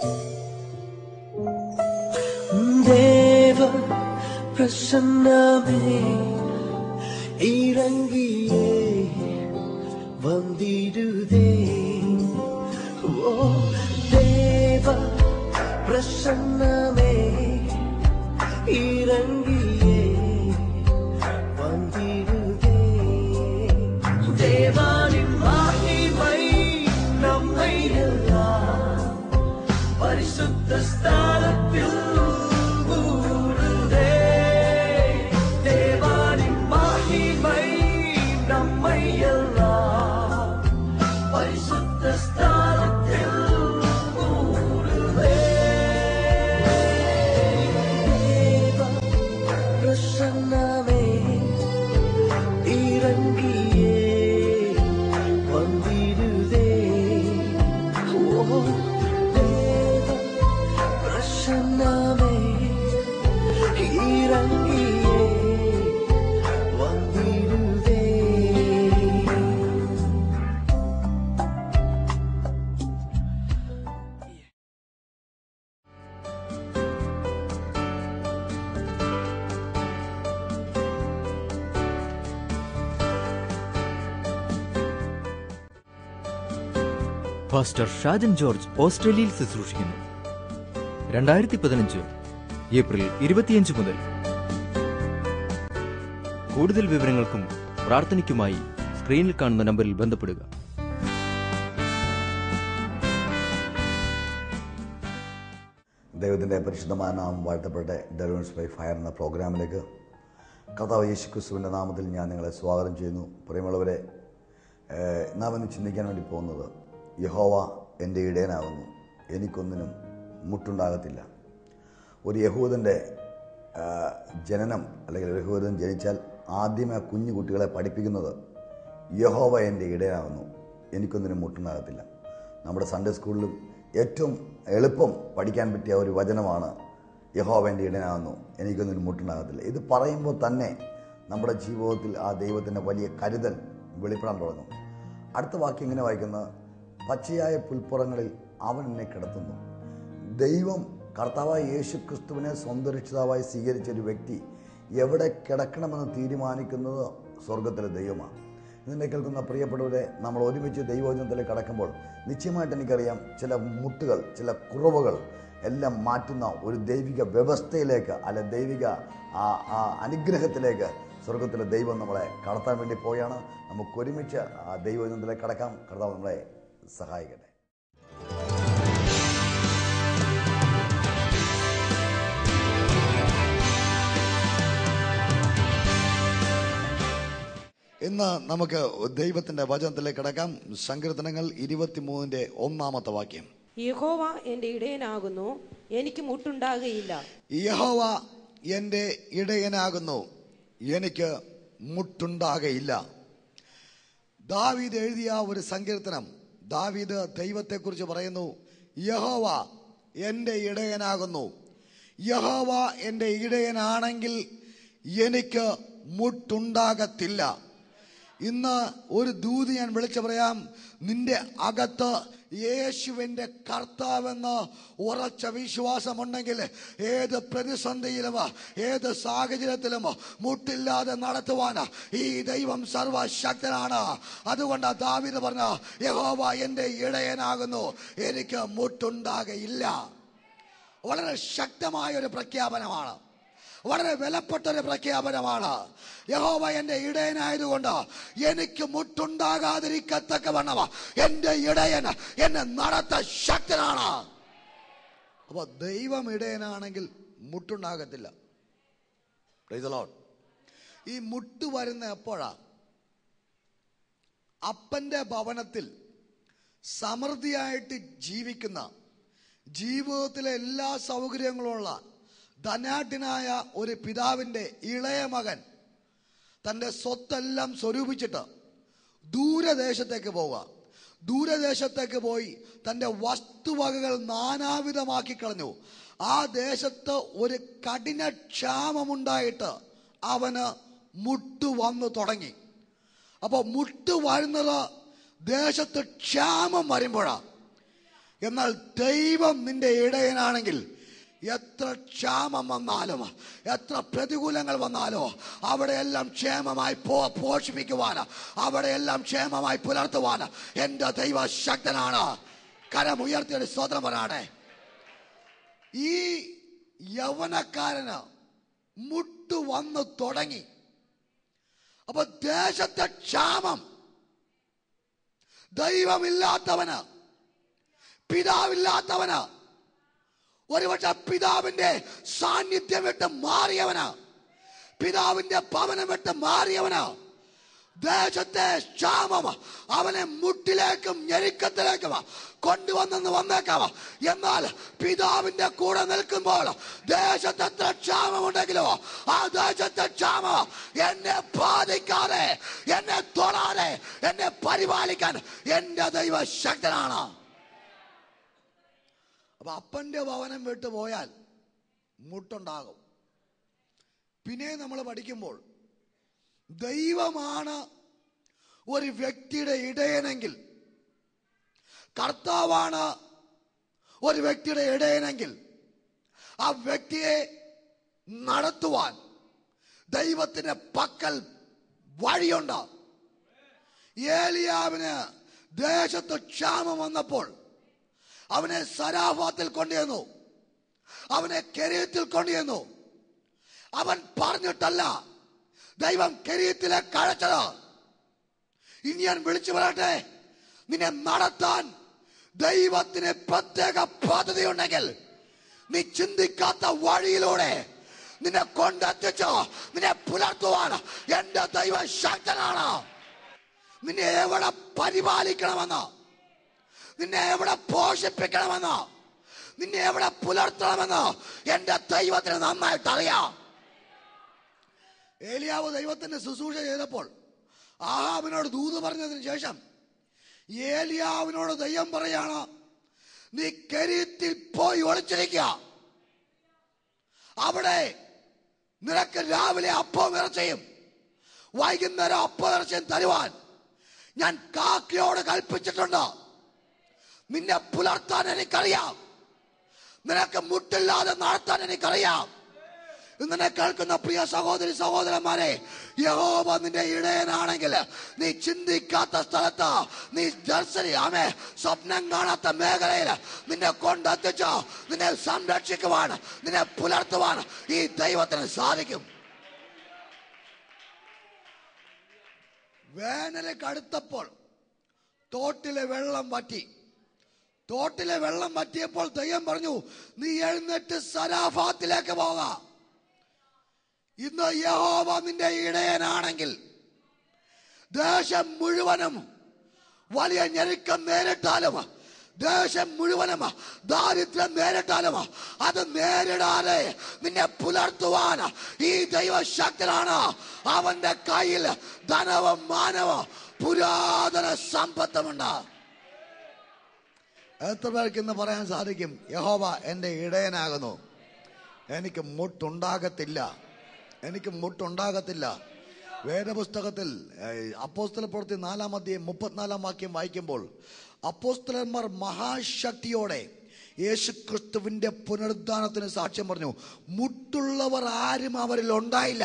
ദേവ പ്രസന്നമേ ഇറങ്ങിയേ വന്നിടുതേ ഓ ദേവ പ്രസന്നമേ ഇറങ്ങിയേ വന്നിടുതേ ദേവാനിൻ മഹിമൈ നമ്മையெல்லாம் பரிசுத்த ஸ்தானத்தில் கூடுதே தேவானின் மகிமை நம்மை எல்லாம் பரிசுத்த ஸ்தானத்தில் கூடுதே தேவ பிரசன்னமே இறங்கியே வந்திடுதே ஓ தேவ பிரசன்னமே இறங்கியே வந்திடுதே ഫാസ്റ്റർ ഷാജൻ ജോർജ് ഓസ്ട്രേലിയയിൽ ശുശ്രൂഷിക്കുന്നു രണ്ടായിരത്തി പതിനഞ്ച് ഏപ്രിൽ ഇരുപത്തിയഞ്ച് മുതൽ കൂടുതൽ വിവരങ്ങൾക്കും പ്രാർത്ഥനയ്ക്കുമായി സ്ക്രീനിൽ കാണുന്ന നമ്പറിൽ ബന്ധപ്പെടുക ദൈവത്തിൻ്റെ പരിശുദ്ധമായ നാമം വാഴ്ത്തപ്പെട്ടെ ഡെലിവൻസ് ബൈ ഫയർ എന്ന പ്രോഗ്രാമിലേക്ക് കർത്താവ് യേശു ക്രിസ്തുവിൻ്റെ നാമത്തിൽ ഞാൻ നിങ്ങളെ സ്വാഗതം ചെയ്യുന്നു പ്രിയമുള്ളവരെ ഏഹ്, നാം ഇന്ന് ചിന്തിക്കാൻ വേണ്ടി പോകുന്നത് യഹോവ എൻ്റെ ഇടയനാകുന്നു എനിക്കൊന്നിനും മുട്ടുണ്ടാകത്തില്ല ഒരു യഹൂദൻ്റെ ആ, ജനനം അല്ലെങ്കിൽ ഒരു യഹൂദൻ ജനിച്ചാൽ ആദ്യമേ ആ കുഞ്ഞു കുട്ടികളെ പഠിപ്പിക്കുന്നത് യഹോവ എൻ്റെ ഇടയനാകുന്നു എനിക്കൊന്നിനും മുട്ടുണ്ടാകത്തില്ല നമ്മുടെ സൺഡേ സ്കൂളിലും ഏറ്റവും എളുപ്പം പഠിക്കാൻ പറ്റിയ ഒരു വചനമാണ് യഹോവ എൻ്റെ ഇടയനാകുന്നു എനിക്കൊന്നിനും മുട്ടുണ്ടാകത്തില്ല ഇത് പറയുമ്പോൾ തന്നെ നമ്മുടെ ജീവിതത്തിൽ ആ ദൈവത്തിൻ്റെ വലിയ കരുതൽ വെളിപ്പെടാൻ തുടങ്ങും അടുത്ത വാക്യം ഇങ്ങനെ വായിക്കുന്നത് പച്ചയായ പുൽപ്പുറങ്ങളിൽ അവൻ എന്നെ കിടത്തുന്നു ദൈവം കർത്താവായ യേശു ക്രിസ്തുവിനെ സ്വന്തം രക്ഷിതാവായി സ്വീകരിച്ച ഒരു വ്യക്തി എവിടെ കിടക്കണമെന്ന് തീരുമാനിക്കുന്നത് സ്വർഗത്തിലെ ദൈവമാണ് ഇതിനെ കേൾക്കുന്ന പ്രിയപ്പെട്ടവരെ നമ്മൾ ഒരുമിച്ച് ദൈവവചനത്തിലേക്ക് കടക്കുമ്പോൾ നിശ്ചയമായിട്ട് എനിക്കറിയാം ചില മുട്ടുകൾ ചില കുറവുകൾ എല്ലാം മാറ്റുന്ന ഒരു ദൈവിക വ്യവസ്ഥയിലേക്ക് അല്ലെ ദൈവിക ആ ആ അനുഗ്രഹത്തിലേക്ക് സ്വർഗത്തിലെ ദൈവം നമ്മളെ കടത്താൻ വേണ്ടി പോയാണ് നമുക്ക് ഒരുമിച്ച് ആ ദൈവവചനത്തിലേക്ക് കടക്കാം കർത്താവ് നമ്മളെ സഹായിക്കട്ടെ ഇന്ന് നമുക്ക് ദൈവത്തിന്റെ വചനത്തിലേക്ക് കിടക്കാം സങ്കീർത്തനങ്ങൾ ഇരുപത്തിമൂന്നിന്റെ ഒന്നാമത്തെ വാക്യം യഹോവ എന്റെ ഇടയനാകുന്നു എനിക്ക് മുട്ടുണ്ടാകുകയില്ല യഹോവ എൻ്റെ ഇടയനാകുന്നു എനിക്ക് മുട്ടുണ്ടാകയില്ല ദാവീദ് എഴുതിയ ഒരു സങ്കീർത്തനം ദാവീദ് ദൈവത്തെക്കുറിച്ച് പറയുന്നു യഹോവ എൻ്റെ ഇടയനാകുന്നു യഹോവ എൻ്റെ ഇടയനാണെങ്കിൽ എനിക്ക് മുട്ടുണ്ടാകത്തില്ല ഇന്ന് ഒരു ദൂത് ഞാൻ വിളിച്ചു പറയാം നിന്റെ അകത്ത് യേശുവിൻ്റെ കർത്താവെന്ന് ഉറച്ച വിശ്വാസമുണ്ടെങ്കിൽ ഏത് പ്രതിസന്ധിയിലും ഏത് സാഹചര്യത്തിലും മുട്ടില്ലാതെ നടത്തുവാൻ ഈ ദൈവം സർവശക്തനാണ് അതുകൊണ്ട് ദാവിദ് പറഞ്ഞ യഹോവ എൻ്റെ ഇടയനാകുന്നു എനിക്ക് മുട്ടുണ്ടാകയില്ല വളരെ ശക്തമായ ഒരു പ്രഖ്യാപനമാണ് വളരെ വിലപ്പെട്ട ഒരു പ്രഖ്യാപനമാണ് യഹോവ എന്റെ ഇടയനായതുകൊണ്ട് എനിക്ക് മുട്ടുണ്ടാകാതിരിക്കത്തക്കവണ്ണം എന്റെ ഇടയൻ എന്നെ നടത്ത ശക്തനാണ് അപ്പൊ ദൈവം ഇടയനാണെങ്കിൽ മുട്ടുണ്ടാകത്തില്ല Praise the Lord. ഈ മുട്ട് വരുന്ന എപ്പോഴാ അപ്പന്റെ ഭവനത്തിൽ സമൃദ്ധിയായിട്ട് ജീവിക്കുന്ന ജീവിതത്തിലെ എല്ലാ സൗകര്യങ്ങളുമുള്ള ധനാഢ്യനായ ഒരു പിതാവിൻ്റെ ഇളയ മകൻ തൻ്റെ സ്വത്തെല്ലാം സ്വരൂപിച്ചിട്ട് ദൂരദേശത്തേക്ക് പോവുക ദൂരദേശത്തേക്ക് പോയി തൻ്റെ വസ്തുവകകൾ നാനാവിധമാക്കി കളഞ്ഞു ആ ദേശത്ത് ഒരു കഠിന ക്ഷാമമുണ്ടായിട്ട് അവന് മുട്ടു വന്നു തുടങ്ങി അപ്പോൾ മുട്ടു വരുന്നത് ദേശത്ത് ക്ഷാമം വരുമ്പോഴാണ് എന്നാൽ ദൈവം നിന്റെ ഇടയനാണെങ്കിൽ എത്ര ക്ഷാമം വന്നാലും എത്ര പ്രതികൂലങ്ങൾ വന്നാലോ അവിടെയെല്ലാം ക്ഷേമമായി പോ പോഷിപ്പിക്കുവാൻ അവിടെയെല്ലാം ക്ഷേമമായി പുലർത്തുവാൻ എൻ്റെ ദൈവ ശക്തനാണ് കരം ഉയർത്തിയൊരു സ്വതന്ത്രം പറയാണേ ഈ യൗവനക്കാരന് മുട്ടു വന്നു തുടങ്ങി അപ്പൊ ദേശത്തെ ക്ഷാമം ദൈവമില്ലാത്തവന് പിതാവില്ലാത്തവന് ഒരുപക്ഷെ പിതാവിന്റെ സാന്നിധ്യം വിട്ട് മാറിയവന് പിതാവിന്റെ ഭവനം വിട്ട് മാറിയവന് ദേശത്തെ ക്ഷാമം അവനെ മുട്ടിലേക്കും ഞെരുക്കത്തിലേക്കും കൊണ്ടുവന്നെന്ന് വന്നേക്കാം എന്നാൽ പിതാവിന്റെ കൂടെ നിൽക്കുമ്പോൾ ദേശത്ത് എത്ര ക്ഷാമമുണ്ടെങ്കിലോ ആ ദേശത്തെ ക്ഷാമം എന്നെ ബാധിക്കാതെ എന്നെ തൊടാതെ എന്നെ പരിപാലിക്കാൻ എന്റെ ദൈവ ശക്തനാണ് അപ്പൊ അപ്പന്റെ ഭവനം വിട്ടു പോയാൽ മുട്ടുണ്ടാകും പിന്നെ നമ്മൾ പഠിക്കുമ്പോൾ ദൈവമാണ് ഒരു വ്യക്തിയുടെ ഇടയനെങ്കിൽ കർത്താവാണ് ഒരു വ്യക്തിയുടെ ഇടയനെങ്കിൽ ആ വ്യക്തിയെ നടത്തുവാൻ ദൈവത്തിന്റെ പക്കൽ വഴിയുണ്ട് ഏലിയാവിന് ദേശത്ത് ക്ഷാമം വന്നപ്പോൾ അവനെ സരാഫാത്തിൽ കൊണ്ടുവന്നു അവനെ കെരീത്തിൽ കൊണ്ടുവന്നു അവൻ പറഞ്ഞിട്ടല്ല ദൈവം കെരീത്തിലെ കഴച്ചത് ഇനി ഞാൻ വിളിച്ചു പറയട്ടെ നിന്നെ നടത്താൻ ദൈവത്തിന് പ്രത്യേക പദ്ധതി ഉണ്ടെങ്കിൽ നീ ചിന്തിക്കാത്ത വഴിയിലൂടെ നിന്നെ കൊണ്ടെത്തിച്ചോ നിന്നെ പുലർത്തുവാൻ എന്റെ ദൈവ ശക്തനാണ് നിന്നെ എവിടെ പരിപാലിക്കണമെന്നോ നിന്നെ എവിടെ പോഷിപ്പിക്കണമെന്നോ നിന്നെ എവിടെ പുലർത്തണമെന്നോ എന്റെ ദൈവത്തിന് നന്നായിട്ട് അറിയാം ഏലിയാവ് ദൈവത്തിന്റെ ശുശ്രൂഷ ചെയ്തപ്പോൾ ആഹാബിനോട് ദൂത് പറഞ്ഞതിന് ശേഷം ഏലിയാവിനോട് ദൈവം പറയാണ് നീ കരീത്തിൽ പോയി ഒളിച്ചിരിക്കുക അവിടെ നിനക്ക് രാവിലെ അപ്പം ഇറച്ചയും വൈകുന്നേരം അപ്പം ഇറച്ചയും തരുവാൻ ഞാൻ കാക്കയോട് കൽപ്പിച്ചിട്ടുണ്ട് നിന്നെ പുലർത്താൻ എനിക്കറിയാം നിനക്ക് മുട്ടില്ലാതെ നടത്താൻ എനിക്കറിയാം ഇന്നെ കേൾക്കുന്ന പ്രിയ സഹോദരി സഹോദരന്മാരെ യഹോവ നിന്റെ ഇടയനാണെങ്കിൽ നീ ചിന്തിക്കാത്ത സ്ഥലത്ത് നീ ദർശനി ആമേ സ്വപ്നം കാണാത്ത മേഖലയിൽ നിന്നെ കൊണ്ടെത്തിച്ചോ നിന്നെ സംരക്ഷിക്കുവാൻ നിന്നെ പുലർത്തുവാൻ ഈ ദൈവത്തിന് സാധിക്കും വേനല് കടുത്തപ്പോൾ തോട്ടിലെ വെള്ളം വറ്റി തോട്ടിലെ വെള്ളം വറ്റിയപ്പോൾ ദൈവം പറഞ്ഞു നീ എഴുന്നേറ്റ് സരാഫാത്തിലേക്ക് പോകാം ഇന്ന് യഹോവ നിന്റെ ഇടയനാണെങ്കിൽ ദേശം മുഴുവനും വലിയ ഞെരുക്കം നേരിട്ടാലും ദേശം മുഴുവനും ദാരിദ്ര്യം നേരിട്ടാലും അത് നേരിടാതെ നിന്നെ പുലർത്തുവാൻ ഈ ദൈവശക്തനാണ് അവന്റെ കയ്യിൽ ധനവും മാനവും പുരാതന സമ്പത്തുമുണ്ട് എത്ര പേർക്ക് ഇന്ന് പറയാൻ സാധിക്കും യഹോവ എൻ്റെ ഇടയനാകുന്നു എനിക്ക് മുട്ടുണ്ടാകത്തില്ല എനിക്ക് മുട്ടുണ്ടാകത്തില്ല വേദപുസ്തകത്തിൽ ഏഹ്, അപ്പോസ്തല പ്രവൃത്തി നാലാം അധ്യായം മുപ്പത്തിനാലാം വാക്യം വായിക്കുമ്പോൾ അപ്പോസ്തലന്മാർ മഹാശക്തിയോടെ യേശുക്രിസ്തുവിന്റെ പുനരുദ്ധാനത്തിന് സാക്ഷ്യം പറഞ്ഞു മുട്ടുള്ളവർ ആരും അവരിൽ ഉണ്ടായില്ല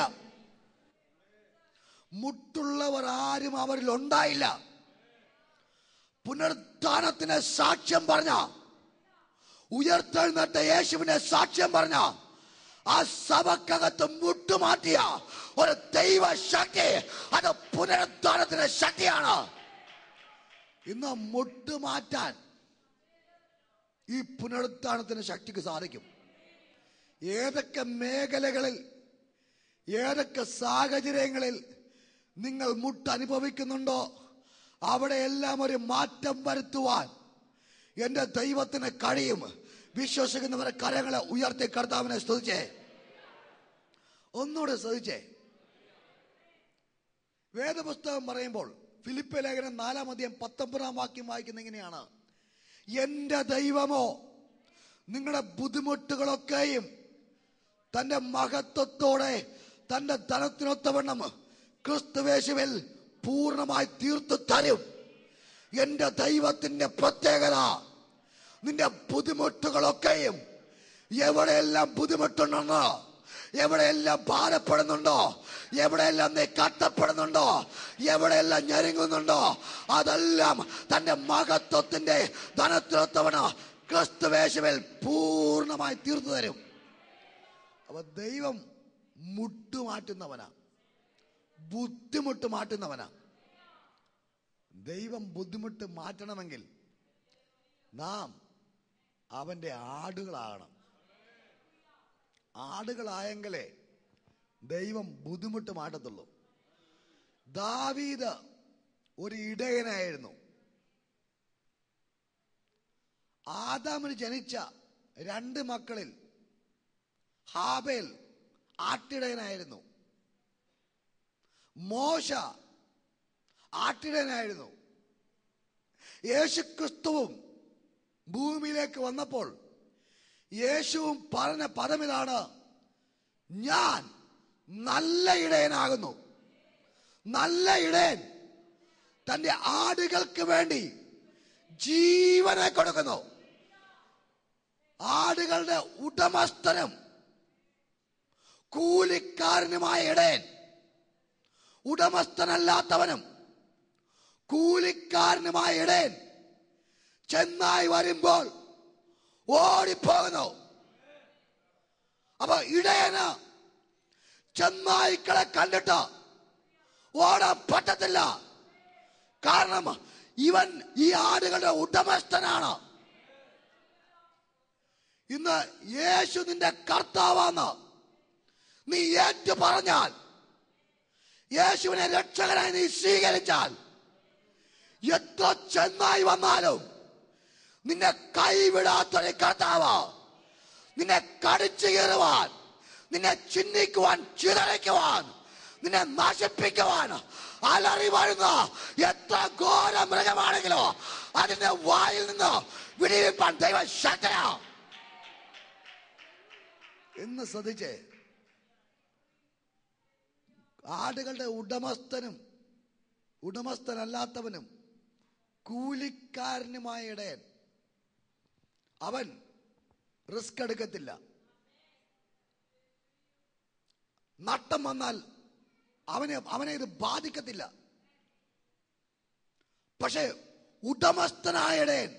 മുട്ടുള്ളവർ ആരും അവരിൽ ഉണ്ടായില്ല പുനരുദ്ധാനത്തിന് സാക്ഷ്യം പറഞ്ഞ ഉയർത്തെഴുന്നേറ്റ യേശുവിനെ സാക്ഷ്യം പറഞ്ഞ ആ സഭക്കകത്ത് മുട്ടുമാറ്റിയ ഒരു ദൈവ ശക്തി അത് പുനരുദ്ധാനത്തിന്റെ ശക്തിയാണ് ഇന്ന് മുട്ടുമാറ്റാൻ ഈ പുനരുദ്ധാനത്തിന് ശക്തിക്ക് സാധിക്കും ഏതൊക്കെ മേഖലകളിൽ ഏതൊക്കെ സാഹചര്യങ്ങളിൽ നിങ്ങൾ മുട്ട് അനുഭവിക്കുന്നുണ്ടോ അവിടെയെല്ലാം ഒരു മാറ്റം വരുത്തുവാൻ എന്റെ ദൈവത്തിന് കഴിയും വിശ്വസിക്കുന്നവരെ കരങ്ങളെ ഉയർത്തി കർത്താവിനെ സ്തുതിച്ചേ ഒന്നുകൂടെ സ്തുതിച്ചേ വേദപുസ്തകം പറയുമ്പോൾ ഫിലിപ്പ് ലേഖനം നാലാം അധ്യായം പത്തൊമ്പതാം വാക്യം വായിക്കുന്ന ഇങ്ങനെയാണ് എന്റെ ദൈവമോ നിങ്ങളുടെ ബുദ്ധിമുട്ടുകളൊക്കെയും തന്റെ മഹത്വത്തോടെ തന്റെ ധനത്തിനൊത്തവണ്ണം ക്രിസ്തുവേശുവിൽ പൂർണ്ണമായി തീർത്തു തരും എന്റെ ദൈവത്തിന്റെ പ്രത്യേകത നിന്റെ ബുദ്ധിമുട്ടുകളൊക്കെയും എവിടെയെല്ലാം ബുദ്ധിമുട്ടുണ്ടെന്നോ എവിടെയെല്ലാം ഭാരപ്പെടുന്നുണ്ടോ എവിടെയെല്ലാം നീ കട്ടപ്പെടുന്നുണ്ടോ എവിടെയെല്ലാം ഞെരുങ്ങുന്നുണ്ടോ അതെല്ലാം തന്റെ മഹത്വത്തിന്റെ ധനത്തിലൊത്തവന് ക്രിസ്തുവേശുവിൽ പൂർണ്ണമായി തീർത്തു തരും അപ്പൊ ദൈവം മുട്ടുമാറ്റുന്നവനാ ബുദ്ധിമുട്ട് മാറ്റുന്നവനാ ദൈവം ബുദ്ധിമുട്ട് മാറ്റണമെങ്കിൽ നാം അവന്റെ ആടുകളാകണം ആടുകളായെങ്കിലേ ദൈവം ബുദ്ധിമുട്ട് മാറ്റത്തുള്ളൂ ദാവീദ് ഒരു ഇടയനായിരുന്നു ആദാമിന് ജനിച്ച രണ്ട് മക്കളിൽ ഹാബേൽ ആട്ടിടയനായിരുന്നു മോശ ആട്ടിടയനായിരുന്നു യേശുക്രിസ്തുവും ഭൂമിയിലേക്ക് വന്നപ്പോൾ യേശുവും പറഞ്ഞ പദമിതാണ് ഞാൻ നല്ല ഇടയനാകുന്നു നല്ല ഇടയൻ തന്റെ ആടുകൾക്ക് വേണ്ടി ജീവനെ കൊടുക്കുന്നു ആടുകളുടെ ഉടമസ്ഥനും കൂലിക്കാരനുമായ ഇടയൻ ഉടമസ്ഥനല്ലാത്തവനും കൂലിക്കാരനുമായ ഇടയൻ ചെന്നായി വരുമ്പോൾ ഓടിപ്പോകുന്നു അപ്പൊ ഇടയന് ചെന്നായിക്കളെ കണ്ടിട്ട് ഓടാൻ പറ്റത്തില്ല കാരണം ഇവൻ ഈ ആടുകളുടെ ഉടമസ്ഥനാണ് ഇന്ന് യേശു നിന്റെ കർത്താവാന്ന് നീ ഏറ്റു പറഞ്ഞാൽ യേശുവിനെ രക്ഷകനായി നീ സ്വീകരിച്ചാൽ എത്ര ചെന്നായി വന്നാലും നിന്നെ കൈവിടാത്തൊരു കർത്താവ് നിന്നെ കടിച്ചു കയറുവാൻ നിന്നെ ചിഹ്നിക്കുവാൻ ചിതറിക്കുവാൻ നിന്നെ നശിപ്പിക്കുവാൻ അലറി വരുന്ന എത്ര ഘോര മൃഗമാണെങ്കിലോ അതിന്റെ വായിൽ നിന്ന് വിടിവിപ്പാൻ ദൈവ ശക്തനാ എന്ന് ശ്രദ്ധിച്ചേ ആടുകളുടെ ഉടമസ്ഥനും ഉടമസ്ഥനല്ലാത്തവനും കൂലിക്കാരനുമായ ഇടയൻ അവൻ റിസ്ക് എടുക്കത്തില്ല നട്ടം വന്നാൽ അവനെ അവനെ ഇത് ബാധിക്കത്തില്ല പക്ഷേ ഉടമസ്ഥനായ ഇടയൻ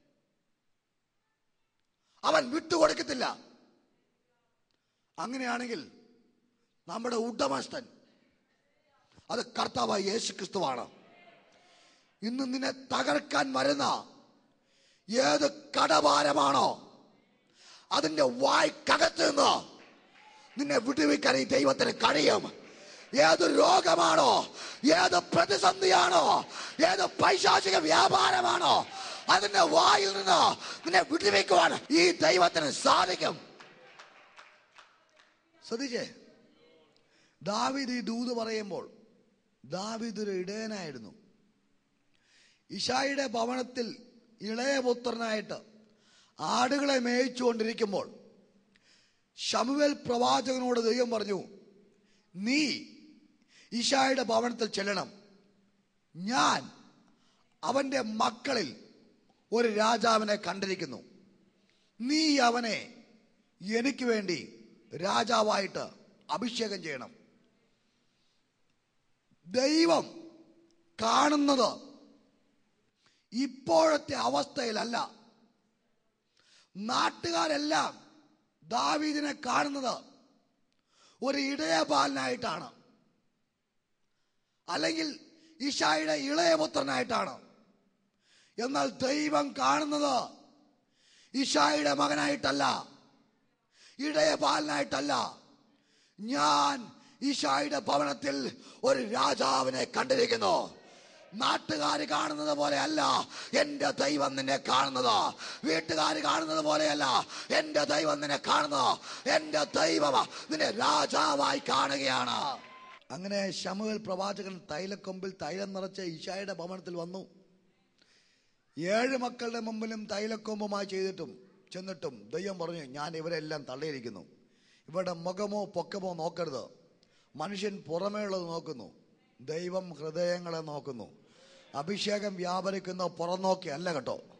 അവൻ വിട്ടുകൊടുക്കത്തില്ല അങ്ങനെയാണെങ്കിൽ നമ്മുടെ ഉടമസ്ഥൻ അത് കർത്താവായ യേശു ക്രിസ്തുവാണ് ഇന്ന് നിന്നെ തകർക്കാൻ വരുന്ന ഏത് കടഭാരമാണോ അതിന്റെ വായ്ക്കകത്ത് നിന്ന് നിന്നെ വിടുവിക്കാൻ ഈ ദൈവത്തിന് കഴിയും ഏത് രോഗമാണോ ഏത് പ്രതിസന്ധിയാണോ ഏത് പൈശാചിക വ്യാപാരമാണോ അതിന്റെ വായിൽ നിന്ന് നിന്നെ വിടുവിക്കുവാൻ ഈ ദൈവത്തിന് സാധിക്കും ശ്രദ്ധിച്ചേ ദാവീദ് ഈ ദൂത് പറയുമ്പോൾ ദാവീദ് ഒരു ഇടയനായിരുന്നു ഇഷായിയുടെ ഭവനത്തിൽ ഇളയ പുത്രനായിട്ട് ആടുകളെ മേയിച്ചുകൊണ്ടിരിക്കുമ്പോൾ ശമുവേൽ പ്രവാചകനോട് ദൈവം പറഞ്ഞു നീ ഇഷായുടെ ഭവനത്തിൽ ചെല്ലണം ഞാൻ അവന്റെ മക്കളിൽ ഒരു രാജാവിനെ കണ്ടിരിക്കുന്നു നീ അവനെ എനിക്ക് വേണ്ടി രാജാവായിട്ട് അഭിഷേകം ചെയ്യണം ദൈവം കാണുന്നത് ഇപ്പോഴത്തെ അവസ്ഥയിലല്ല നാട്ടുകാരെല്ലാം ദാവീദിനെ കാണുന്നത് ഒരു ഇടയബാലനായിട്ടാണ് അല്ലെങ്കിൽ ഇഷായുടെ ഇളയപുത്രനായിട്ടാണ് എന്നാൽ ദൈവം കാണുന്നത് ഇഷായുടെ മകനായിട്ടല്ല ഇടയബാലനായിട്ടല്ല ഞാൻ ഇഷായുടെ ഭവനത്തിൽ ഒരു രാജാവിനെ കണ്ടിരിക്കുന്നു നാട്ടുകാർ കാണുന്നത് പോലെയല്ല എന്റെ ദൈവം നിന്നെ കാണുന്നത് വീട്ടുകാർ കാണുന്നത് പോലെയല്ല എന്റെ ദൈവം നിന്നെ കാണുന്നത് എന്റെ ദൈവം നിന്നെ രാജാവായി കാണുകയാണ് അങ്ങനെ ശമുവേൽ പ്രവാചകൻ തൈലക്കൊമ്പിൽ തൈലം നിറച്ച് ഇഷായുടെ ഭവനത്തിൽ വന്നു ഏഴ് മക്കളുടെ മുമ്പിലും തൈലക്കൊമ്പുമായി ചെയ്തിട്ടും ചെന്നിട്ടും ദൈവം പറഞ്ഞു ഞാൻ ഇവരെല്ലാം തള്ളിയിരിക്കുന്നു ഇവരുടെ മുഖമോ പൊക്കമോ നോക്കരുത് മനുഷ്യൻ പുറമേയുള്ളത് നോക്കുന്നു ദൈവം ഹൃദയങ്ങളെ നോക്കുന്നു അഭിഷേകം വ്യാപരിക്കുന്ന പുറം നോക്കി അല്ല കേട്ടോ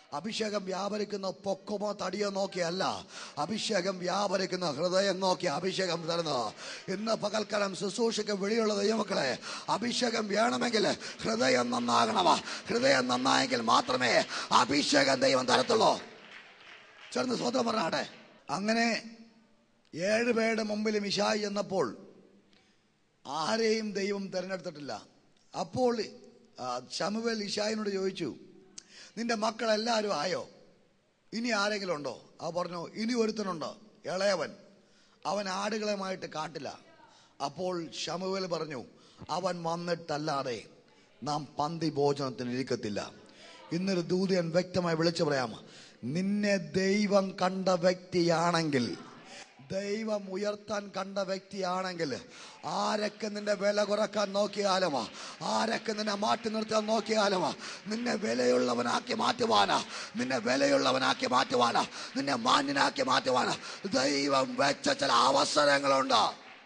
അഭിഷേകം വ്യാപരിക്കുന്ന പൊക്കമോ തടിയോ നോക്കിയല്ല അഭിഷേകം വ്യാപരിക്കുന്ന ഹൃദയം നോക്കി അഭിഷേകം തരുന്നു ഇന്ന് പകൽക്കാലം ശുശ്രൂഷയ്ക്ക് വെളിയുള്ള ദൈവമക്കളെ അഭിഷേകം വേണമെങ്കിൽ ഹൃദയം നന്നാകണമ ഹൃദയം നന്നായെങ്കിൽ മാത്രമേ അഭിഷേകം ദൈവം തരത്തുള്ളൂ ചേർന്ന് സ്വതം പറഞ്ഞാട്ടെ അങ്ങനെ ഏഴ് പേരുടെ മുമ്പിൽ മിശായി എന്നപ്പോൾ ആരെയും ദൈവം തിരഞ്ഞെടുത്തിട്ടില്ല അപ്പോൾ ആ, ശമുവേൽ ഇഷായിനോട് ചോദിച്ചു നിന്റെ മക്കളെല്ലാവരും ആയോ ഇനി ആരെങ്കിലും ഉണ്ടോ ആ പറഞ്ഞു ഇനി ഒരുത്തനുണ്ട് ഇളയവൻ അവൻ ആടുകളുമായിട്ട് കാട്ടില്ല അപ്പോൾ ശമുവേൽ പറഞ്ഞു അവൻ വന്നിട്ടല്ലാതെ നാം പന്തി ഭോജനത്തിന് ഇരിക്കത്തില്ല ഇന്നൊരു ദൂതൻ വ്യക്തമായി വിളിച്ചു പറയാം നിന്നെ ദൈവം കണ്ട വ്യക്തിയാണെങ്കിൽ ദൈവം ഉയർത്താൻ കണ്ട വ്യക്തിയാണെങ്കിൽ ആരൊക്കെ നിന്റെ വില കുറക്കാൻ നോക്കിയാലും ആരൊക്കെ നിന്നെ മാറ്റി നിർത്താൻ നോക്കിയാലും നിന്നെ വിലയുള്ളവനാക്കി മാറ്റുവാനാ നിന്നെ വിലയുള്ളവനാക്കി മാറ്റുവാനാ നിന്നെ മാന്യനാക്കി മാറ്റുവാനാ ദൈവം വെച്ച ചില അവസരങ്ങളുണ്ട്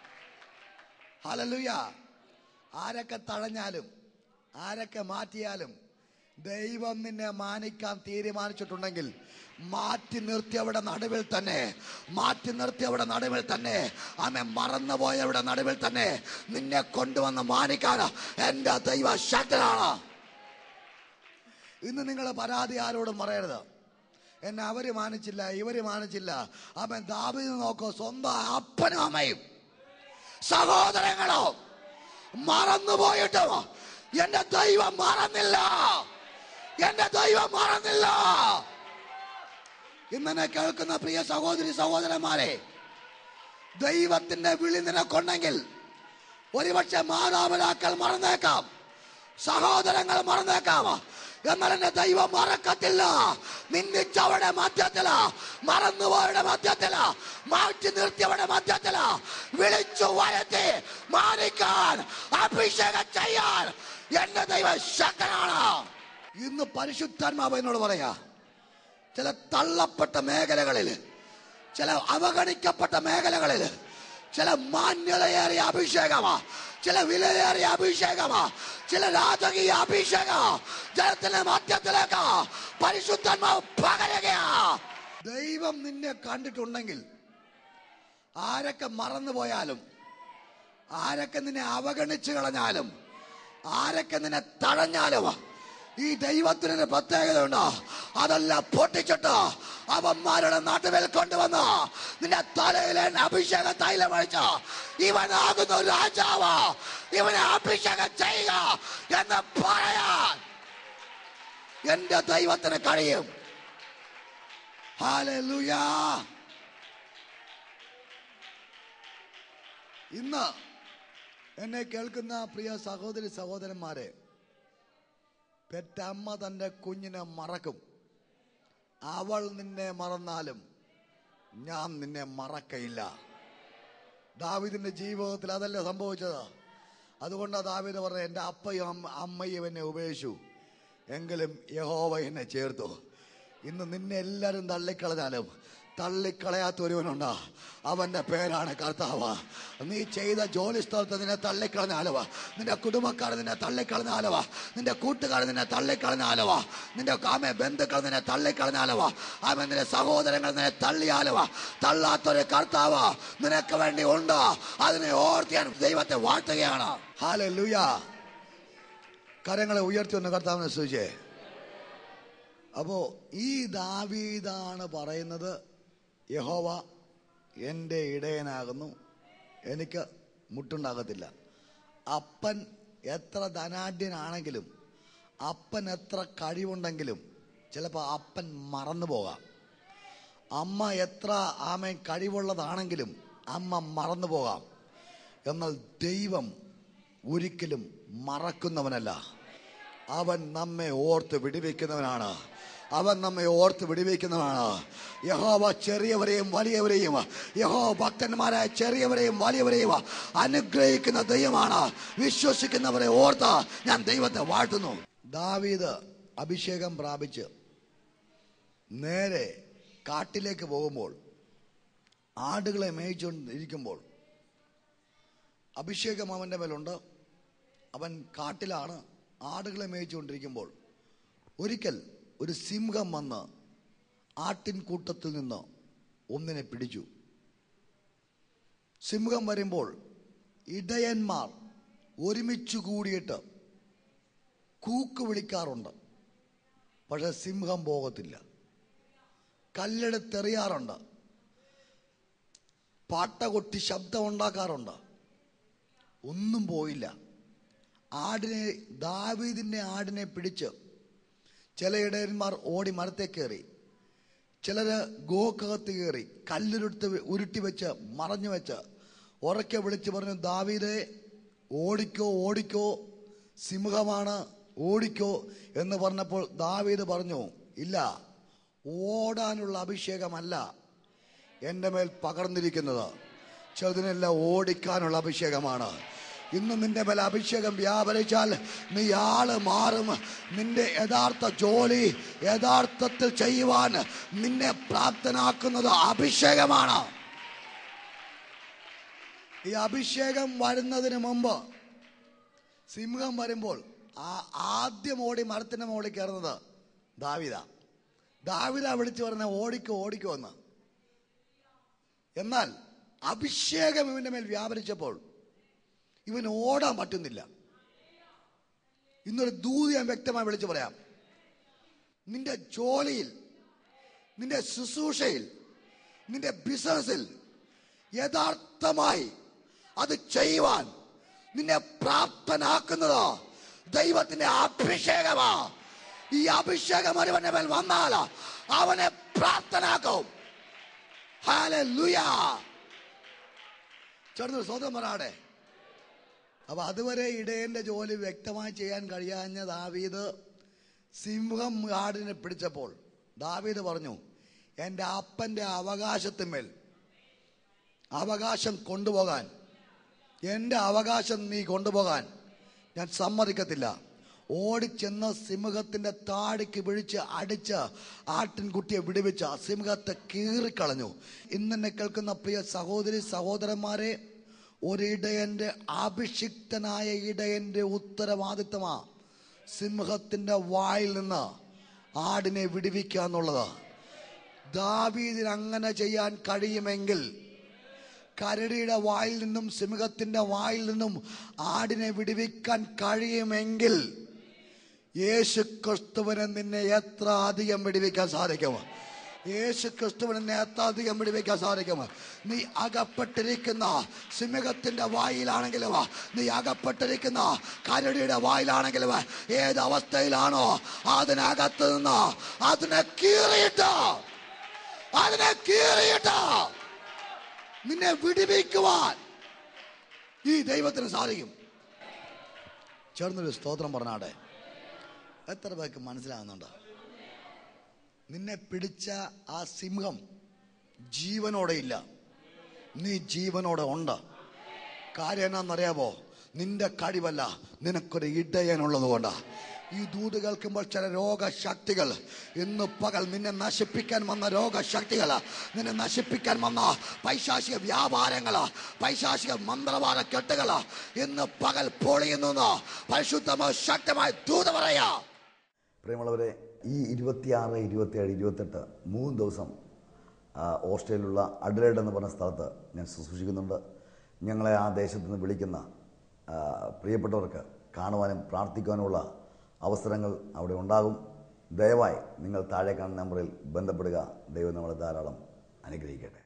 ഹലലുയ ആരൊക്കെ തഴഞ്ഞാലും ആരൊക്കെ മാറ്റിയാലും ദൈവം നിന്നെ മാനിക്കാൻ തീരുമാനിച്ചിട്ടുണ്ടെങ്കിൽ മാറ്റി നിർത്തിയവിടെ നടുവിൽ തന്നെ മാറ്റി നിർത്തിയവിടെ നടുവിൽ തന്നെ ആമെ മറന്നുപോയവിടെ നടുവിൽ തന്നെ നിന്നെ കൊണ്ടുവന്ന് മാനിക്കാൻ എൻ്റെ ദൈവ ശക്തനാണ് ഇന്ന് നിങ്ങൾ പരാതി ആരോടും പറയരുത് എന്നെ അവര് മാനിച്ചില്ല ഇവര് മാനിച്ചില്ല അവൻ ദാവീദ് നോക്കോ സ്വന്തം അപ്പനും അമ്മയും സഹോദരങ്ങളോ മറന്നുപോയിട്ടോ എന്റെ ദൈവം മറന്നില്ല എന്റെ ദൈവം മറന്നില്ല ഇന്നെ കേൾക്കുന്ന പ്രിയ സഹോദരി സഹോദരന്മാരെ ദൈവത്തിന്റെ വിളി നിനക്കുണ്ടെങ്കിൽ ഒരുപക്ഷെ മാതാപിതാക്കൾ മറന്നേക്കാം സഹോദരങ്ങൾ മറന്നേക്കാം എന്നാൽ എന്റെ ദൈവം മറക്കത്തില്ല നിന്നിച്ചവരുടെ മധ്യത്തില മറന്നുപോയുടെ മധ്യത്തില മാറ്റി നിർത്തിയവരുടെ മധ്യത്തില വിളിച്ചു വയറ്റി മാനിക്കാൻ അഭിഷേകം ചെയ്യാൻ എന്റെ ദൈവം ശക്തനാണ് ഇന്ന് പരിശുദ്ധാത്മാവ് എന്നോട് പറയാ ചില തള്ളപ്പെട്ട മേഖലകളിൽ ചില അവഗണിക്കപ്പെട്ട മേഖലകളിൽ ചില മാന്യതയേറിയ അഭിഷേകമാ ചില വിലയേറിയ അഭിഷേകമാ ചില രാജകീയ അഭിഷേക ജനത്തിന്റെ മധ്യത്തിലേക്ക് പരിശുദ്ധന്മാവ് പകരുകയാ ദൈവം നിന്നെ കണ്ടിട്ടുണ്ടെങ്കിൽ ആരൊക്കെ മറന്നുപോയാലും ആരൊക്കെ നിന്നെ അവഗണിച്ചു കളഞ്ഞാലും ആരൊക്കെ നിന്നെ തടഞ്ഞാലും ഈ ദൈവത്തിനൊരു പ്രത്യേകതയുണ്ട് അതെല്ലാം പൊട്ടിച്ചിട്ട് അവന്മാരുടെ നാട്ടുമേൽ കൊണ്ടുവന്ന് നിന്റെ തലയിലെ അഭിഷേക തൈലം അഴിച്ച് ഇവനാകുന്ന രാജാവ് ഇവനെ അഭിഷേകം ചെയ്യുക എന്ന് പറയാൻ എന്റെ ദൈവത്തിന് കഴിയും ഹാലൂയാ ഇന്ന് എന്നെ കേൾക്കുന്ന പ്രിയ സഹോദരി സഹോദരന്മാരെ പെറ്റമ്മ തന്റെ കുഞ്ഞിനെ മറക്കും അവൾ നിന്നെ മറന്നാലും ഞാൻ നിന്നെ മറക്കയില്ല ദാവിദിന്റെ ജീവിതത്തിൽ അതല്ല സംഭവിച്ചത് അതുകൊണ്ടാണ് ദാവിദ് പറഞ്ഞത് എൻ്റെ അപ്പയും അമ്മ- അമ്മയും എന്നെ ഉപേക്ഷിച്ചു എങ്കിലും യഹോവ എന്നെ ചേർത്തു ഇന്ന് നിന്നെ എല്ലാവരും തള്ളിക്കളഞ്ഞാലും തള്ളിക്കളയാത്ത ഒരുവനുണ്ട് അവന്റെ പേരാണ് കർത്താവ് നീ ചെയ്ത ജോലി സ്ഥലത്ത് നിന്നെ തള്ളിക്കളഞ്ഞാലുവ നിന്റെ കുടുംബക്കാർ നിന്നെ തള്ളിക്കളഞ്ഞാലുവ നിന്റെ കൂട്ടുകാർ നിന്നെ തള്ളിക്കളഞ്ഞാലുവ നിന്റെ ആമെ ബന്ധുക്കൾ നിന്നെ തള്ളിക്കളഞ്ഞാലുവ ആമെ നിന്റെ സഹോദരങ്ങൾ നിന്നെ തള്ളിയാലുവ തള്ളാത്തൊരു കർത്താവ് നിനക്ക് വേണ്ടി ഉണ്ട് അതിനെ ഓർത്ത് ഞാൻ ദൈവത്തെ വാഴ്ത്തുകയാണ് ഹാലെ കരങ്ങളെ ഉയർത്തി ഒന്ന് കർത്താവിനെ സൂചിച്ചേ അപ്പോ ഈ ദാവീദാണ് പറയുന്നത് യഹോവ എൻ്റെ ഇടയനാകുന്നു എനിക്ക് മുട്ടുണ്ടാകത്തില്ല അപ്പൻ എത്ര ധനാഢ്യനാണെങ്കിലും അപ്പൻ എത്ര കഴിവുണ്ടെങ്കിലും ചിലപ്പോൾ അപ്പൻ മറന്നു പോകാം അമ്മ എത്ര ആമൻ കഴിവുള്ളതാണെങ്കിലും അമ്മ മറന്നു പോകാം എന്നാൽ ദൈവം ഒരിക്കലും മറക്കുന്നവനല്ല അവൻ നമ്മെ ഓർത്ത് വിടിവെക്കുന്നവനാണ് അവൻ നമ്മെ ഓർത്ത് വിടിവെക്കുന്നവനാണ് യഹോവ ചെറിയവരെയും വലിയവരെയും യഹോ ഭക്തന്മാരായ ചെറിയവരെയും വലിയവരെയും അനുഗ്രഹിക്കുന്ന ദൈവമാണ് വിശ്വസിക്കുന്നവരെ ഓർത്ത് ഞാൻ ദൈവത്തെ വാഴ്ത്തുന്നു ദാവീദ് അഭിഷേകം പ്രാപിച്ച് നേരെ കാട്ടിലേക്ക് പോകുമ്പോൾ ആടുകളെ മേയിച്ചുകൊണ്ടിരിക്കുമ്പോൾ അഭിഷേകം അവൻ്റെ മേലുണ്ട് അവൻ കാട്ടിലാണ് ആടുകളെ മേയിച്ചുകൊണ്ടിരിക്കുമ്പോൾ ഒരിക്കൽ ഒരു സിംഹം വന്ന് ആട്ടിൻകൂട്ടത്തിൽ നിന്ന് ഒന്നിനെ പിടിച്ചു സിംഹം വരുമ്പോൾ ഇടയന്മാർ ഒരുമിച്ച് കൂടിയിട്ട് കൂക്ക് വിളിക്കാറുണ്ട് പക്ഷെ സിംഹം പോകത്തില്ല കല്ലെടുത്തെറിയാറുണ്ട് പാട്ട കൊട്ടി ശബ്ദം ഉണ്ടാക്കാറുണ്ട് ഒന്നും പോയില്ല ആടിനെ ദാവീദിന്റെ ആടിനെ പിടിച്ച് ചില ഇടയന്മാർ ഓടി മരത്തെ കയറി ചിലര് ഗോക്കകത്ത് കയറി കല്ലിരുട്ട് ഉരുട്ടി വെച്ച് മറഞ്ഞു വെച്ച് ഉറക്കെ വിളിച്ച് പറഞ്ഞു ദാവീദേ ഓടിക്കോ ഓടിക്കോ സിംഹമാണ് ഓടിക്കോ എന്ന് പറഞ്ഞപ്പോൾ ദാവീദ് പറഞ്ഞു ഇല്ല ഓടാനുള്ള അഭിഷേകമല്ല എൻ്റെ മേൽ പകർന്നിരിക്കുന്നത് ചെറുതിനെല്ലാം ഓടിക്കാനുള്ള അഭിഷേകമാണ് ഇന്ന് നിന്റെ മേൽ അഭിഷേകം വ്യാപരിച്ചാൽ നീ ആള് മാറും നിന്റെ യഥാർത്ഥ ജോലി യഥാർത്ഥത്തിൽ ചെയ്യുവാൻ നിന്നെ പ്രാപ്തനാക്കുന്നത് അഭിഷേകമാണ് ഈ അഭിഷേകം വരുന്നതിന് മുമ്പ് സിംഹം വരുമ്പോൾ ആ ആദ്യം ഓടി മരത്തിന്റെ മുകളിൽ കയറുന്നത് ദാവിത ദാവിത വിളിച്ചു പറഞ്ഞ ഓടിക്കോ ഓടിക്കോ എന്ന് എന്നാൽ അഭിഷേകം ഇവന്റെ മേൽ വ്യാപരിച്ചപ്പോൾ ഇവൻ ഓടാൻ പറ്റുന്നില്ല ഇന്നൊരു ദൂതി ഞാൻ വ്യക്തമായി വിളിച്ചു പറയാം നിന്റെ ജോലിയിൽ നിന്റെ ശുശ്രൂഷയിൽ നിന്റെ ബിസിനസ്സിൽ യഥാർത്ഥമായി അത് ചെയ്യുവാൻ നിന്നെ പ്രാപ്തനാക്കുന്നത് ദൈവത്തിന്റെ അഭിഷേകമാ ഈ അഭിഷേകം ഒരുവന്റെ മേൽ വന്നാൽ അവനെ പ്രാപ്തനാക്കും ഹാലൂയാ ചേർന്ന് സ്വതം പറയാടെ അപ്പൊ അതുവരെ ഇടയന്റെ ജോലി വ്യക്തമായി ചെയ്യാൻ കഴിയാഞ്ഞ ദാവീദ് സിംഹം ആടിനെ പിടിച്ചപ്പോൾ ദാവീദ് പറഞ്ഞു എൻ്റെ അപ്പന്റെ അവകാശത്തിന്മേൽ അവകാശം കൊണ്ടുപോകാൻ എൻ്റെ അവകാശം നീ കൊണ്ടുപോകാൻ ഞാൻ സമ്മതിക്കത്തില്ല ഓടിച്ചെന്ന് സിംഹത്തിന്റെ താടിക്ക് പിടിച്ച് അടിച്ച് ആട്ടിൻകുട്ടിയെ വിടുവിച്ച് ആ സിംഹത്തെ കീറിക്കളഞ്ഞു ഇന്നെന്നെ കേൾക്കുന്ന പ്രിയ സഹോദരി സഹോദരന്മാരെ ഒരിടയന്റെ അഭിഷിക്തനായ ഇടയന്റെ ഉത്തരവാദിത്തമാ സിംഹത്തിന്റെ വായിൽ നിന്ന് ആടിനെ വിടുവിക്കുക എന്നുള്ളത് ദാവീദിന് അങ്ങനെ ചെയ്യാൻ കഴിയുമെങ്കിൽ കരടിയുടെ വായിൽ നിന്നും സിംഹത്തിന്റെ വായിൽ നിന്നും ആടിനെ വിടുവിക്കാൻ കഴിയുമെങ്കിൽ യേശു ക്രിസ്തുവിനെ നിന്നെ എത്ര അധികം വിടുവിക്കാൻ സാധിക്കും യേശു ക്രിസ്തുവിനെ നിന്നെ എത്ര അധികം വിടുവിക്കാൻ സാധിക്കും നീ അകപ്പെട്ടിരിക്കുന്ന സിംഹത്തിന്റെ വായിലാണെങ്കിലും നീ അകപ്പെട്ടിരിക്കുന്ന കരടിയുടെ വായിലാണെങ്കിലും ഏത് അവസ്ഥയിലാണോ അതിനകത്ത് നിന്ന് അതിനെ കീറിയിട്ട് അതിനെ കീറിയിട്ട് നിന്നെ വിടുവിക്കുവാൻ ഈ ദൈവത്തിന് സാധിക്കും ചേർന്നൊരു സ്തോത്രം പറഞ്ഞാടെ എത്ര പേർക്ക് മനസ്സിലാകുന്നുണ്ട് നിന്നെ പിടിച്ച ആ സിംഹം ജീവനോടെ ഇല്ല നീ ജീവനോടെ ഉണ്ട് കാര്യം എന്നാന്നറിയാമോ നിന്റെ കഴിവല്ല നിനക്കൊരു ഇടയനുള്ളത് കൊണ്ടാ ഈ ദൂത് കേൾക്കുമ്പോൾ ചില രോഗശക്തികൾ ഇന്ന് പകൽ നിന്നെ നശിപ്പിക്കാൻ വന്ന രോഗശക്തികൾ നിന്നെ നശിപ്പിക്കാൻ വന്ന പൈശാചിക വ്യാപാരങ്ങൾ പൈശാചിക മന്ത്രവാദ കെട്ടുകൾ ഇന്ന് പകൽ പൊളിയുന്നു പരിശുദ്ധമായ ശക്തമായ ദൂത് പറയാ പ്രിയമുള്ളവരെ ഈ ഇരുപത്തിയാറ് ഇരുപത്തിയേഴ് ഇരുപത്തെട്ട് മൂന്ന് ദിവസം ആ, ഓസ്ട്രേലിയയിലുള്ള അഡ്ലേഡ് എന്ന് പറഞ്ഞ സ്ഥലത്ത് ഞാൻ ശുശ്രൂഷിക്കുന്നുണ്ട് ഞങ്ങളെ ആ ദേശത്ത് നിന്ന് വിളിക്കുന്ന ആ, പ്രിയപ്പെട്ടവർക്ക് കാണുവാനും പ്രാർത്ഥിക്കുവാനുമുള്ള അവസരങ്ങൾ അവിടെ ഉണ്ടാകും ദയവായി നിങ്ങൾ താഴെ കാണുന്ന നമ്പറിൽ ബന്ധപ്പെടുക ദൈവം നമ്മളെ ധാരാളം അനുഗ്രഹിക്കട്ടെ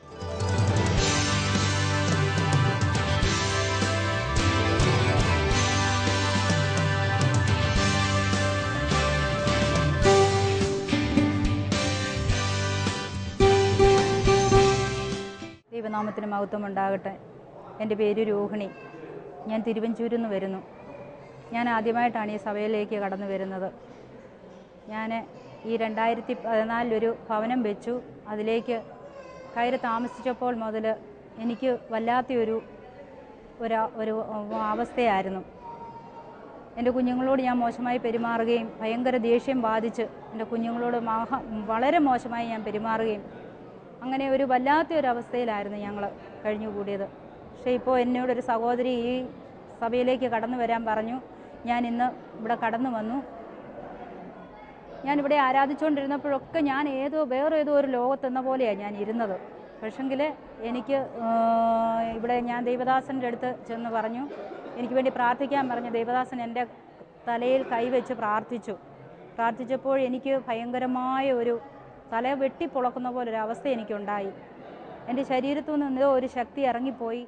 ദൈവനാമത്തിന് മഹത്വം ഉണ്ടാകട്ടെ എൻ്റെ പേര് രോഹിണി ഞാൻ തിരുവഞ്ചൂരിൽ നിന്ന് വരുന്നു ഞാൻ ആദ്യമായിട്ടാണ് ഈ സഭയിലേക്ക് കടന്നു വരുന്നത് ഞാൻ ഈ രണ്ടായിരത്തി പതിനാലിലൊരു ഭവനം വെച്ചു അതിലേക്ക് കയറി താമസിച്ചപ്പോൾ മുതൽ എനിക്ക് വല്ലാത്തൊരു ഒരു ഒരു അവസ്ഥയായിരുന്നു എൻ്റെ കുഞ്ഞുങ്ങളോട് ഞാൻ മോശമായി പെരുമാറുകയും ഭയങ്കര ദേഷ്യം ബാധിച്ച് എൻ്റെ കുഞ്ഞുങ്ങളോട് മഹ വളരെ മോശമായി ഞാൻ പെരുമാറുകയും അങ്ങനെ ഒരു വല്ലാത്ത ഒരു അവസ്ഥയിലായിരുന്നു ഞങ്ങൾ കഴിഞ്ഞുകൂടിയത് പക്ഷേ ഇപ്പോൾ എന്നോടൊരു സഹോദരി ഈ സഭയിലേക്ക് കടന്നു വരാൻ പറഞ്ഞു ഞാൻ ഇന്ന് ഇവിടെ കടന്നു വന്നു ഞാനിവിടെ ആരാധിച്ചുകൊണ്ടിരുന്നപ്പോഴൊക്കെ ഞാൻ ഏതോ വേറെ ഏതോ ഒരു ലോകത്തെന്ന പോലെയാണ് ഞാൻ ഇരുന്നത് പക്ഷെങ്കിൽ എനിക്ക് ആ, ഇവിടെ ഞാൻ ദൈവദാസൻ്റെ അടുത്ത് ചെന്ന് പറഞ്ഞു എനിക്ക് വേണ്ടി പ്രാർത്ഥിക്കാൻ പറഞ്ഞു ദൈവദാസൻ എൻ്റെ തലയിൽ കൈവച്ച് പ്രാർത്ഥിച്ചു പ്രാർത്ഥിച്ചപ്പോൾ എനിക്ക് ഭയങ്കരമായ ഒരു തല വെട്ടിപ്പൊളക്കുന്ന പോലെ ഒരു അവസ്ഥ എനിക്കുണ്ടായി എൻ്റെ ശരീരത്തു നിന്ന് എന്തോ ഒരു ശക്തി ഇറങ്ങിപ്പോയി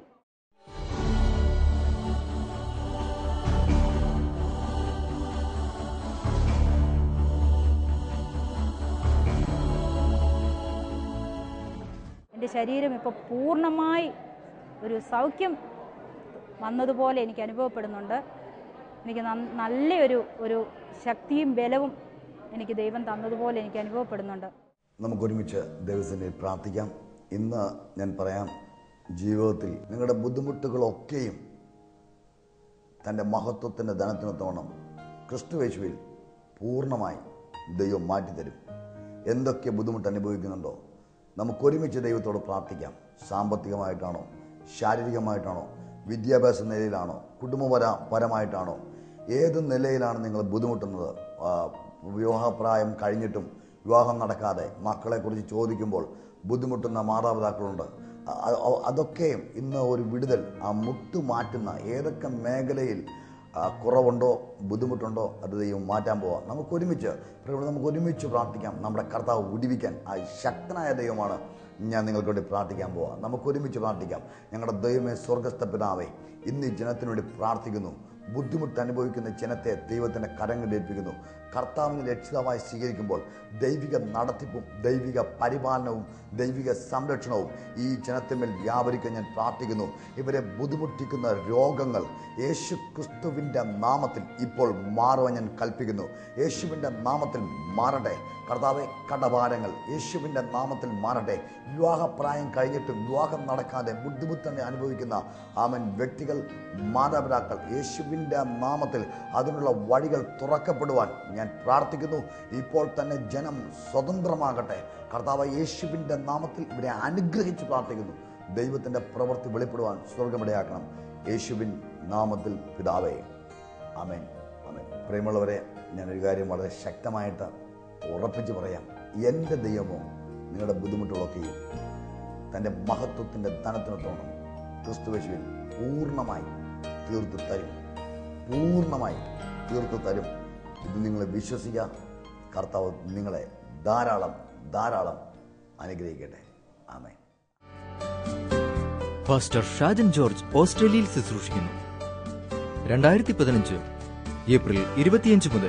എൻ്റെ ശരീരം ഇപ്പോൾ പൂർണ്ണമായി ഒരു സൗഖ്യം വന്നതുപോലെ എനിക്ക് അനുഭവപ്പെടുന്നുണ്ട് എനിക്ക് നന്ന- നല്ലൊരു ഒരു ശക്തിയും ബലവും എനിക്ക് ദൈവം തന്നതുപോലെ എനിക്ക് അനുഭവപ്പെടുന്നുണ്ട് നമുക്കൊരുമിച്ച് ദൈവത്തിൻ്റെ പ്രാർത്ഥിക്കാം ഇന്ന് ഞാൻ പറയാം ജീവിതത്തിൽ നിങ്ങളുടെ ബുദ്ധിമുട്ടുകളൊക്കെയും തൻ്റെ മഹത്വത്തിൻ്റെ ധനത്തിനൊത്തോണം ക്രിസ്തുവേശുവിൽ പൂർണ്ണമായി ദൈവം മാറ്റിത്തരും എന്തൊക്കെ ബുദ്ധിമുട്ട് അനുഭവിക്കുന്നുണ്ടോ നമുക്കൊരുമിച്ച് ദൈവത്തോട് പ്രാർത്ഥിക്കാം സാമ്പത്തികമായിട്ടാണോ ശാരീരികമായിട്ടാണോ വിദ്യാഭ്യാസ നിലയിലാണോ കുടുംബപര പരമായിട്ടാണോ ഏത് നിലയിലാണ് നിങ്ങൾ ബുദ്ധിമുട്ടുന്നത് ആ, വിവാഹപ്രായം കഴിഞ്ഞിട്ടും വിവാഹം നടക്കാതെ മക്കളെക്കുറിച്ച് ചോദിക്കുമ്പോൾ ബുദ്ധിമുട്ടുന്ന മാതാപിതാക്കളുണ്ട് അ- അ- അതൊക്കെയും ഇന്ന് ഒരു വിടുതൽ ആ മുട്ട് മാറ്റുന്ന ഏതൊക്കെ മേഖലയിൽ ആ, കുറവുണ്ടോ ബുദ്ധിമുട്ടുണ്ടോ അത് ദൈവം മാറ്റാൻ പോവാം നമുക്ക് ഒരുമിച്ച് പ്രിയപ്പെട്ടവരെ, നമുക്ക് ഒരുമിച്ച് പ്രാർത്ഥിക്കാം നമ്മുടെ കർത്താവ് വിടിവിക്കാൻ ആ ശക്തനായ ദൈവമാണ് ഞാൻ നിങ്ങൾക്ക് വേണ്ടി പ്രാർത്ഥിക്കാൻ പോവാം നമുക്ക് ഒരുമിച്ച് പ്രാർത്ഥിക്കാം ഞങ്ങളുടെ ദൈവമേ സ്വർഗസ്ഥ പിതാവേ ഇന്ന് ഈ ജനത്തിനു വേണ്ടി പ്രാർത്ഥിക്കുന്നു ബുദ്ധിമുട്ട് അനുഭവിക്കുന്ന ജനത്തെ ദൈവത്തിൻ്റെ കരങ്ങളിലേൽപ്പിക്കുന്നു കർത്താവിനെ രക്ഷിതാവായി സ്വീകരിക്കുമ്പോൾ ദൈവിക നടത്തിപ്പും ദൈവിക പരിപാലനവും ദൈവിക സംരക്ഷണവും ഈ ജനത്തിന്മേൽ വ്യാപരിക്കാൻ ഞാൻ പ്രാർത്ഥിക്കുന്നു ഇവരെ ബുദ്ധിമുട്ടിക്കുന്ന രോഗങ്ങൾ യേശു ക്രിസ്തുവിൻ്റെ നാമത്തിൽ ഇപ്പോൾ മാറുവാൻ ഞാൻ കൽപ്പിക്കുന്നു യേശുവിൻ്റെ നാമത്തിൽ മാറട്ടെ കർത്താവെ കടഭാരങ്ങൾ യേശുവിൻ്റെ നാമത്തിൽ മാറട്ടെ വിവാഹപ്രായം കഴിഞ്ഞിട്ടും വിവാഹം നടക്കാതെ ബുദ്ധിമുട്ട് അനുഭവിക്കുന്ന ആമൻ വ്യക്തികൾ മാതാപിതാക്കൾ യേശുവിൻ്റെ നാമത്തിൽ അതിനുള്ള വഴികൾ തുറക്കപ്പെടുവാൻ ഞാൻ പ്രാർത്ഥിക്കുന്നു ഇപ്പോൾ തന്നെ ജനം സ്വതന്ത്രമാകട്ടെ കർത്താവ് യേശുവിൻ്റെ നാമത്തിൽ ഇവരെ അനുഗ്രഹിച്ച് പ്രാർത്ഥിക്കുന്നു ദൈവത്തിൻ്റെ പ്രവൃത്തി വെളിപ്പെടുവാൻ സ്വർഗമിടയാക്കണം യേശുവിൻ നാമത്തിൽ പിതാവേ അമേൻ അമേൻ പ്രിയമുള്ളവരെ ഞാനൊരു കാര്യം വളരെ ശക്തമായിട്ട് ഉറപ്പിച്ച് പറയാം എൻ്റെ ദൈവമോ നിങ്ങളുടെ ബുദ്ധിമുട്ടുകളൊക്കെയും തൻ്റെ മഹത്വത്തിൻ്റെ ധനത്തിനൊത്തോണം ക്രിസ്തുവേശുവിൽ പൂർണ്ണമായി തീർത്തു തരും പൂർണ്ണമായി തീർത്തു തരും ഇത് നിങ്ങൾ വിശ്വസിക്കുക കർത്താവ് നിങ്ങളെ ധാരാളം ധാരാളം അനുഗ്രഹിക്കട്ടെ ആമേൻ പാസ്റ്റർ ഷാജൻ ജോർജ് ഓസ്ട്രേലിയയിൽ ശുശ്രൂഷിക്കുന്നു രണ്ടായിരത്തി പതിനഞ്ച് ഏപ്രിൽ ഇരുപത്തിയഞ്ച് മുതൽ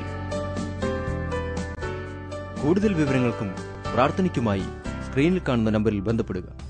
കൂടുതൽ വിവരങ്ങൾക്കും പ്രാർത്ഥനയ്ക്കുമായി സ്ക്രീനിൽ കാണുന്ന നമ്പറിൽ ബന്ധപ്പെടുക